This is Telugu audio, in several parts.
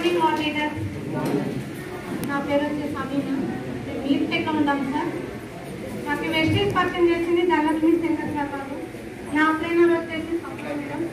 మార్నింగ్ ఆల్ లీడర్ నా పేరు వచ్చేసి అమీనా నేను మీరు ఎక్కడ ఉంటాము సార్ నాకు వెస్టేజ్ పర్సన్ చేసింది ధనలక్ష్మి శంకర్ సార్ బాబు నా ట్రైనర్ వచ్చేసి సంపద మేడం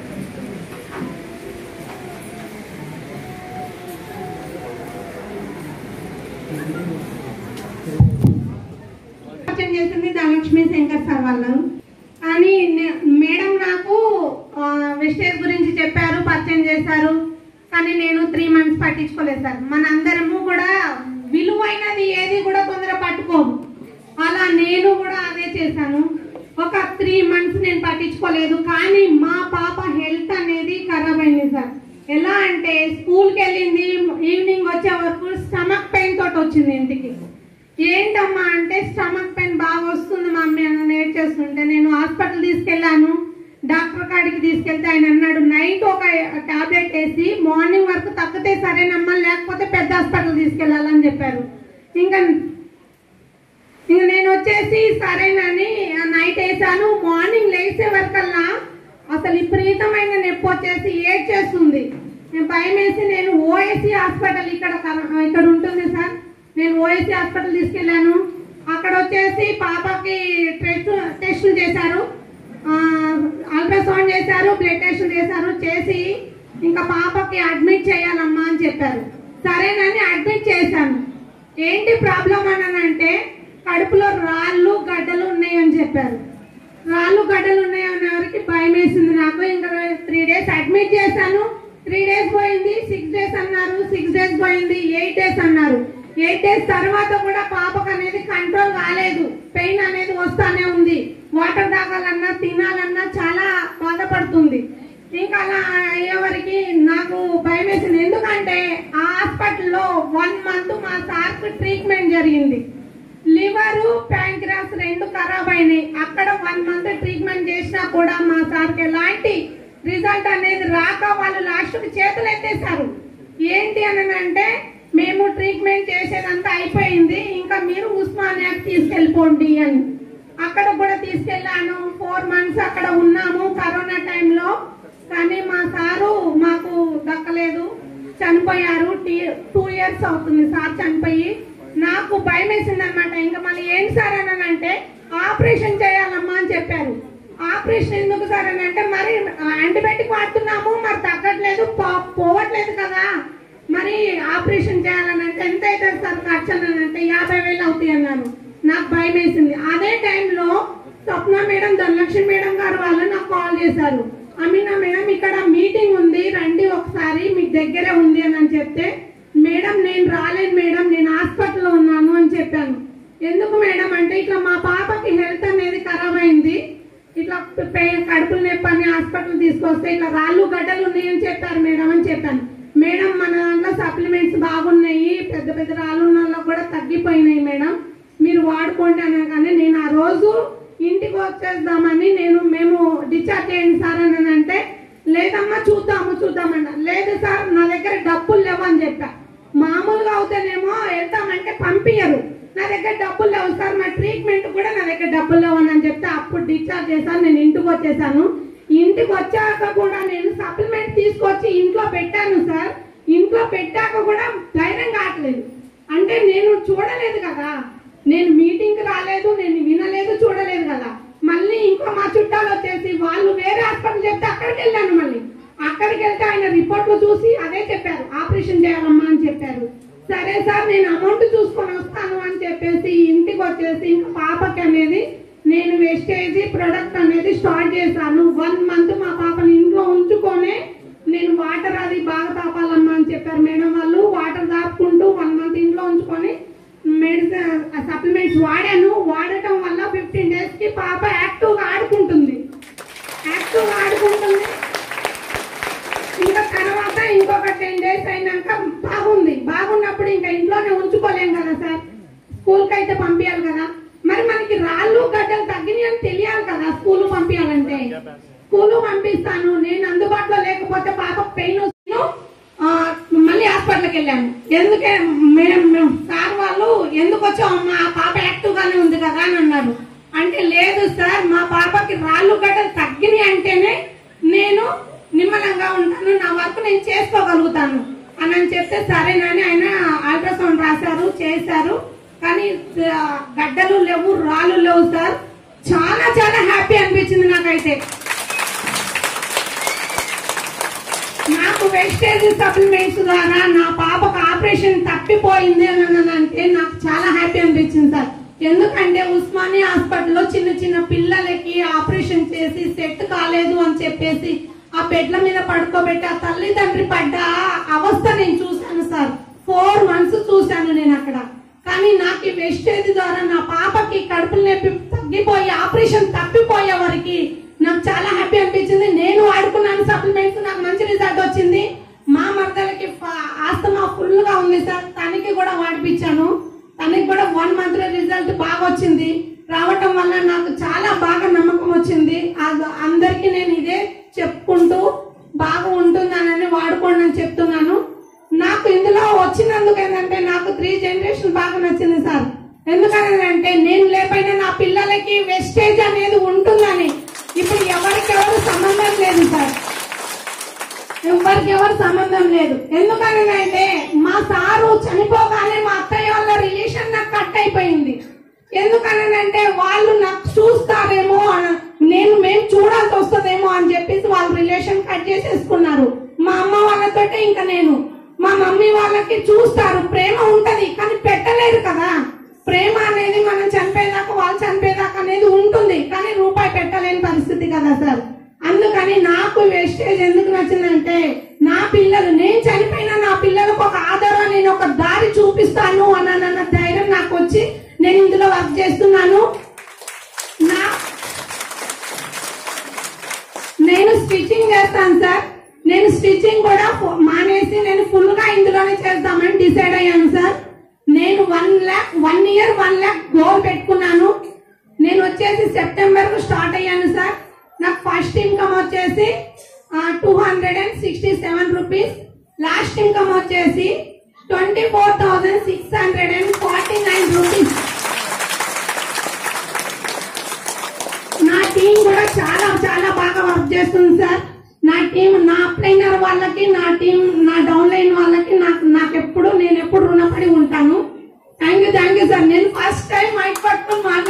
పరిచయం చేసింది ధనలక్ష్మి శంకర్ సార్ వాళ్ళు కానీ నే- మేడం నాకు ఆ, వెస్టేజ్ గురించి చెప్పారు పరిచయం చేశారు కానీ నేను త్రీ మంత్స్ పట్టించుకోలేదు సార్ మనందరము కూడా విలువైనది ఏది కూడా తొందర పట్టుకోము అలా నేను కూడా అదే చేశాను ఒక త్రీ మంత్స్ నేను పట్టించుకోలేదు కానీ మా పాప హెల్త్ అనేది ఖరాబ్ అయింది సార్ ఎలా అంటే స్కూల్కి వెళ్ళింది ఈవినింగ్ వచ్చే వరకు స్టమక్ పెయిన్ తోటి వచ్చింది ఇంటికి ఏంటమ్మా అంటే స్టమక్ పెయిన్ బాగా వస్తుంది మమ్మీ అని నేట్ చేస్తుంటే నేను హాస్పిటల్ తీసుకెళ్ళాను డాక్టర్ కాడికి తీసుకెళ్తే ఆయన అన్నాడు నైట్ ఒక టాబ్లెట్ వేసి మార్నింగ్ వరకు తగ్గితే సరేనమ్మా లేకపోతే పెద్ద హాస్పిటల్ తీసుకెళ్ళాలని చెప్పారు ఇంకా ఇంక నేను వచ్చేసి సరేనని ఆ నైట్ వేసాను మార్నింగ్ లేచే వరకల్లా అసలు విపరీతమైన నొప్పి వచ్చేసి ఏడ్ చేస్తుంది నేను భయం వేసి నేను ఓఎస్సి హాస్పిటల్ ఇక్కడ కర- ఇక్కడ ఉంటుంది సార్ నేను ఓఎస్సి హాస్పిటల్ తీసుకెళ్ళాను అక్కడ వచ్చేసి పాపకి టెస్ట్ టెస్టులు చేశారు అల్ట్రాసౌండ్ చేశారు బ్లడ్ టెస్టులు చేశారు చేసి ఇంకా పాపకి అడ్మిట్ చేయాలమ్మా అని చెప్పారు సరేనని అడ్మిట్ చేశాను ఏంటి ప్రాబ్లం అనంటే కడుపులో రాళ్ళు గడ్డలు ఉన్నాయని చెప్పారు రాళ్ళు గడ్డలు ఉన్నాయని ఎవరికి భయం వేసింది నాకు ఇంకా త్రీ డేస్ అడ్మిట్ చేశాను త్రీ డేస్ పోయింది సిక్స్ డేస్ అన్నారు సిక్స్ డేస్ పోయింది ఎయిట్ డేస్ అన్నారు ఎయిట్ డేస్ తర్వాత కూడా పాపకు అనేది కంట్రోల్ కాలేదు పెయిన్ అనేది వస్తానే ఉంది వాటర్ తాగాలన్నా తినాలన్నా చాలా బాధపడుతుంది ఇంకా అలా అయ్యేవరికి నాకు భయం వేసింది ఎందుకంటే ఆ హాస్పిటల్లో వన్ మంత్ మా సార్కి ట్రీట్మెంట్ జరిగింది లివర్ ప్యాంక్రాస్ రెండు ఖరాబ్ అయినాయి అక్కడ వన్ మంత్ ట్రీట్మెంట్ చేసినా కూడా మా సార్కి ఎలాంటి రిజల్ట్ అనేది రాక వాళ్ళు లాస్ట్కి చేతులు ఎత్తేసారు ఏంటి అని అంటే మేము ట్రీట్మెంట్ చేసేదంతా అయిపోయింది ఇంకా మీరు ఉస్మానియాకి తీసుకెళ్ళిపోండి అని అక్కడ కూడా తీసుకెళ్ళాను ఫోర్ మంత్స్ అక్కడ ఉన్నాము కరోనా టైంలో కానీ మా సారు మాకు దక్కలేదు చనిపోయారు టూ ఇయర్స్ అవుతుంది సార్ చనిపోయి నాకు భయం వేసింది అనమాట ఇంకా మళ్ళీ ఏంటి సార్ అని అంటే ఆపరేషన్ చేయాలమ్మా అని చెప్పారు ఆపరేషన్ ఎందుకు సార్ అని అంటే మరి యాంటీబయాటిక్ వాడుతున్నాము మరి తగ్గట్లేదు పో- పోవట్లేదు కదా మరి ఆపరేషన్ చేయాలని అంటే ఎంత అవుతుంది సార్ ఖర్చు అని అంటే యాభై వేలు అవుతాయి అన్నారు నాకు భయం వేసింది అదే టైంలో స్వప్న మేడం ధనలక్ష్మి మేడం గారు వాళ్ళు నాకు కాల్ చేశారు అమీనా మేడం ఇక్కడ మీటింగ్ ఉంది రండి ఒకసారి మీకు దగ్గరే ఉంది అని అని చెప్తే మేడం నేను రాలేను మేడం నేను హాస్పిటల్లో ఉన్నాను అని చెప్పాను ఎందుకు మేడం అంటే ఇట్లా మా పాపకి హెల్త్ అనేది ఖరాబ్ అయింది ఇట్లా పెయిన్ కడుపులు నొప్పి అని హాస్పిటల్ తీసుకొస్తే ఇట్లా రాళ్ళు గడ్డలు ఉన్నాయని చెప్పారు మేడం అని చెప్పాను మేడం మన దాంట్లో సప్లిమెంట్స్ బాగున్నాయి పెద్ద పెద్ద రాళ్ళు ఉన్న వాళ్ళకి కూడా తగ్గిపోయినాయి మేడం మీరు వాడుకోండి అనగానే నేను ఆ రోజు ఇంటికి వచ్చేద్దామని నేను మేము డిశ్చార్జ్ చేయండి సార్ అని అంటే లేదమ్మా చూద్దాము చూద్దామన్న లేదు సార్ నా దగ్గర డబ్బులు లేవు అని చెప్పా మామూలుగా అవుతానేమో వెళ్తామంటే పంపించరు నా దగ్గర డబ్బులు లేవు సార్ నా ట్రీట్మెంట్ కూడా నా దగ్గర డబ్బులు లేవు అని చెప్తే అప్పుడు డిశ్చార్జ్ చేశాను నేను ఇంటికి వచ్చేసాను ఇంటికి వచ్చాక కూడా నేను సప్లిమెంట్ తీసుకొచ్చి ఇంట్లో పెట్టాను సార్ ఇంట్లో పెట్టాక కూడా ధైర్యం కావట్లేదు అంటే నేను చూడలేదు కదా నేను మీటింగ్ రాలేదు నేను వినలేదు చూడలేదు కదా మళ్ళీ ఇంకో మా చుట్టాలు వచ్చేసి వాళ్ళు వేరే హాస్పిటల్ చెప్తే అక్కడికి వెళ్ళాను మళ్ళీ అక్కడికి వెళ్తే ఆయన రిపోర్ట్లు చూసి అదే చెప్పారు ఆపరేషన్ చేయాలమ్మా అని చెప్పారు సరే సార్ నేను అమౌంట్ చూసుకొని వస్తాను అని చెప్పేసి ఇంటికి వచ్చేసి ఇంకా పాపకి అనేది నేను వేస్టేజ్ ప్రొడక్ట్ అనేది స్టార్ట్ చేశాను వన్ మంత్ మా పాపని ఇంట్లో ఉంచుకొని నేను వాటర్ అది బాగా తాపాలమ్మా అని చెప్పారు మేడం వాళ్ళు వాటర్ తాపుకుంటూ వన్ మంత్ ఇంట్లో ఉంచుకొని మెడిసిన్ సప్లిమెంట్స్ వాడాను వాడటం వల్ల ఫిఫ్టీన్ డేస్ కి పాప యాక్టివ్ గా ఆడుకుంటుంది యాక్టివ్ గా ఆడుకుంటుంది ఇంకా తర్వాత ఇంకొక టెన్ డేస్ అయినాక బాగుంది బాగున్నప్పుడు ఇంకా ఇంట్లోనే ఉంచుకోలేం కదా సార్ స్కూల్ కి అయితే పంపించాలి కదా మరి మనకి రాళ్ళు గడ్డలు తగ్గినాయి అని తెలియాలి కదా స్కూల్ పంపించాలంటే స్కూల్ పంపిస్తాను నేను అందుబాటులో లేకపోతే పాప పెయిన్ వస్తాను మళ్ళీ హాస్పిటల్కి వెళ్ళాను ఎందుకే మేము మేము సార్ వాళ్ళు ఎందుకు వచ్చావు మా పాప యాక్టివ్ గానే ఉంది కదా అని అన్నారు అంటే లేదు సార్ మా పాపకి రాళ్ళు గడ్డలు తగ్గినాయి అంటేనే నేను నిమ్మలంగా ఉంటాను నా వర్క్ నేను చేసుకోగలుగుతాను అని అని చెప్తే సరేనని ఆయన అల్ట్రాసౌండ్ రాశారు చేశారు కానీ ఆ, గడ్డలు లేవు రాళ్ళు లేవు సార్ చాలా చాలా హ్యాపీ అనిపించింది నాకైతే నాకు వెస్టేజ్ సప్లిమెంట్స్ ద్వారా నా పాపకు ఆపరేషన్ తప్పిపోయింది అని అంటే నాకు చాలా హ్యాపీ అనిపించింది సార్ ఎందుకంటే ఉస్మానియా హాస్పిటల్లో చిన్న చిన్న పిల్లలకి ఆపరేషన్ చేసి సెట్ కాలేదు అని చెప్పేసి ఆ బెడ్ల మీద పడుకోబెట్టి ఆ తల్లిదండ్రి పడ్డ అవస్థ నేను చూశాను సార్ ఫోర్ మంత్స్ చూశాను నేను అక్కడ కానీ నాకు ఈ వెస్టేజ్ ద్వారా నా పాపకి కడుపులు నొప్పి తగ్గిపోయి ఆపరేషన్ తప్పిపోయే వరకు నాకు చాలా హ్యాపీ అనిపించింది నేను వాడుకున్నాను సప్లిమెంట్స్ నాకు మంచి రిజల్ట్ వచ్చింది మా మరదలకి ఫ- ఆస్తమా ఫుల్ గా ఉంది సార్ తనకి కూడా వాడిపించాను తనకి కూడా వన్ మంత్ లో రిజల్ట్ బాగా వచ్చింది రావటం వల్ల నాకు చాలా బాగా నమ్మకం వచ్చింది అది అందరికీ నేను ఇదే చెప్పుకుంటూ బాగా ఉంటుందనని వాడుకోండి అని చెప్తున్నాను నాకు ఇందులో వచ్చినందుకు ఏంటంటే నాకు త్రీ జనరేషన్ బాగా నచ్చింది సార్ ఎందుకనంటే నేను లేకపోయినా నా పిల్లలకి వెస్టేజ్ అనేది ఉంటుందని ఇప్పుడు ఎవరికెవరు సంబంధం లేదు సార్ ఎవరికి ఎవరు సంబంధం లేదు ఎందుకనంటే మా సారు చనిపోగానే మా అత్తయ్య వాళ్ళ రిలేషన్ నాకు కట్ అయిపోయింది ఎందుకనంటే వాళ్ళు నాకు చూస్తారేమో అన- నేను మేము చూడాల్సి వస్తుందేమో అని చెప్పేసి వాళ్ళ రిలేషన్ కట్ చేసేసుకున్నారు మా అమ్మ వాళ్ళతోటే ఇంకా నేను మా మమ్మీ వాళ్ళకి చూస్తారు ప్రేమ ఉంటది కానీ పెట్టలేరు కదా ప్రేమ అనేది మనం చనిపోయేదాకా వాళ్ళు చనిపోయేదాకా అనేది ఉంటుంది కానీ రూపాయి పెట్టలేని పరిస్థితి కదా సార్ అందుకని నాకు వేస్టేజ్ ఎందుకు నచ్చిందంటే నా పిల్లలు నేను చనిపోయినా నా పిల్లలకు ఒక ఆధారం నేను ఒక దారి చూపిస్తాను అన్న ధైర్యం నాకు వచ్చి నేను ఇందులో వర్క్ చేస్తున్నాను నా నేను స్టిచ్చింగ్ చేస్తాను సార్ నేను స్టిచ్చింగ్ కూడా ఫు- మానేసి నేను ఫుల్ గా ఇందులోనే చేద్దామని డిసైడ్ అయ్యాను సార్ నేను one lakh one year one lakh goal పెట్టుకున్నాను నేను వచ్చేసి సెప్టెంబర్ కు స్టార్ట్ అయ్యాను సార్ నాకు ఫస్ట్ ఇన్కమ్ వచ్చేసి two hundred and sixty seven rupees last income వచ్చేసి twenty four thousand six hundred and forty nine rupees నా టీం కూడా చాలా చాలా బాగా వర్క్ చేస్తుంది సార్ నా టీం నా అప్లైనర్ వాళ్ళకి నా టీం నా డౌన్ లైన్ వాళ్ళకి నాకు నాకు ఎప్పుడు నేను ఎప్పుడు రుణపడి ఉంటాను thank you thank you sir నేను ఫస్ట్ టైం మైక్ పట్టుకొని మాట్లాడుతున్నాను